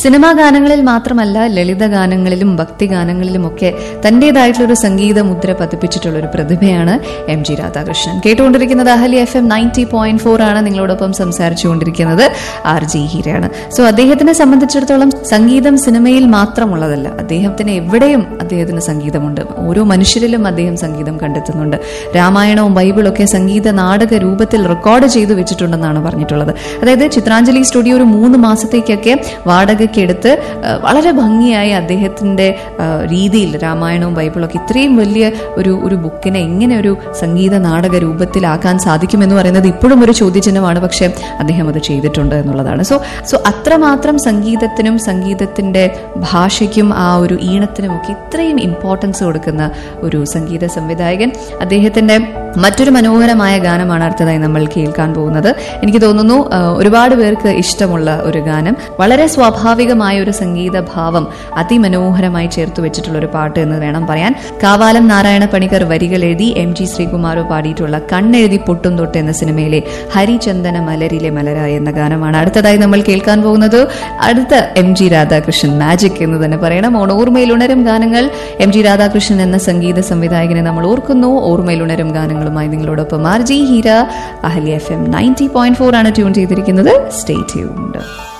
cinema ഗാനങ്ങളിൽ മാത്രമല്ല ലളിത ഗാനങ്ങളിലും ഭക്തി ഗാനങ്ങളിലും ഒക്കെ തന്റേതായിട്ടുള്ള ഒരു സംഗീത മുദ്ര പതിപ്പിച്ചിട്ടുള്ള ഒരു പ്രതിഭയാണ് എം ജി രാധാകൃഷ്ണൻ കേട്ടുകൊണ്ടിരിക്കുന്നത് അഹലി എഫ് എം നയൻറ്റി പോയിന്റ് ഫോർ ആണ് നിങ്ങളോടൊപ്പം സംസാരിച്ചുകൊണ്ടിരിക്കുന്നത് ആർ ജി ഹീരയാണ് സോ അദ്ദേഹത്തിനെ സംബന്ധിച്ചിടത്തോളം സംഗീതം സിനിമയിൽ മാത്രമുള്ളതല്ല അദ്ദേഹത്തിന് എവിടെയും അദ്ദേഹത്തിന് സംഗീതമുണ്ട് ഓരോ മനുഷ്യരിലും അദ്ദേഹം സംഗീതം കണ്ടെത്തുന്നുണ്ട് രാമായണവും ബൈബിളും ഒക്കെ സംഗീത നാടക രൂപത്തിൽ റെക്കോർഡ് ചെയ്തു വെച്ചിട്ടുണ്ടെന്നാണ് പറഞ്ഞിട്ടുള്ളത് അതായത് ചിത്രാഞ്ജലി സ്റ്റുഡിയോ ഒരു മൂന്ന് മാസത്തേക്കൊക്കെ വാടകയ്ക്ക് എടുത്ത് ആ, വളരെ ഭംഗിയായി അദ്ദേഹത്തിന്റെ ആ, രീതിയിൽ രാമായണവും ബൈബിളും ഒക്കെ ഇത്രയും വലിയ ഒരു ഒരു ബുക്കിനെ എങ്ങനെ ഒരു സംഗീത നാടക രൂപത്തിലാക്കാൻ സാധിക്കുമെന്ന് പറയുന്നത് ഇപ്പോഴും ഒരു ചോദ്യചിഹ്നമാണ് പക്ഷെ അദ്ദേഹം അത് ചെയ്തിട്ടുണ്ട് എന്നുള്ളതാണ് സോ സോ അത്രമാത്രം സംഗീതത്തിനും സംഗീതത്തിന്റെ ഭാഷയ്ക്കും ആ ഒരു ഈണത്തിനും ഒക്കെ ഇത്രയും ഇമ്പോർട്ടൻസ് കൊടുക്കുന്ന ഒരു സംഗീത സംവിധായകൻ അദ്ദേഹത്തിന്റെ മറ്റൊരു മനോഹരമായ ഗാനമാണ് അടുത്തതായി നമ്മൾ കേൾക്കാൻ പോകുന്നത് എനിക്ക് തോന്നുന്നു ആ, ഒരുപാട് പേർക്ക് ഇഷ്ടമുള്ള ഒരു ഗാനം വളരെ സ്വാഭാവികമായ ഒരു സംഗീത ഭാവം അതിമനോഹരമായി ചേർത്ത് വെച്ചിട്ടുള്ള ഒരു പാട്ട് എന്ന് വേണം പറയാൻ കാവാലം നാരായണ പണിക്കർ വരികൾ എഴുതി എം ജി ശ്രീകുമാറോ പാടിയിട്ടുള്ള കണ്ണെഴുതി പൊട്ടും തൊട്ട് എന്ന സിനിമയിലെ ഹരിചന്ദന മലരിലെ മലരായ എന്ന ഗാനമാണ് അടുത്തതായി നമ്മൾ കേൾക്കാൻ പോകുന്നത് അടുത്ത എം ജി രാധാകൃഷ്ണൻ മാജിക് എന്ന് തന്നെ പറയണം ഓൺ ഓർമ്മയിൽ ഉണരും ഗാനങ്ങൾ എം ജി രാധാകൃഷ്ണൻ എന്ന സംഗീത സംവിധായകനെ നമ്മൾ ഓർക്കുന്നു ഓർമ്മയിൽ ഉണരും ഗാനങ്ങളുമായി നിങ്ങളോടൊപ്പം ആർ ജി ഹീര അഹലി എഫ് എം നയൻറ്റി പോയിന്റ് ഫോർ ആണ് ട്യൂൺ ചെയ്തിരിക്കുന്നത് സ്റ്റേ ട്യൂൺഡ്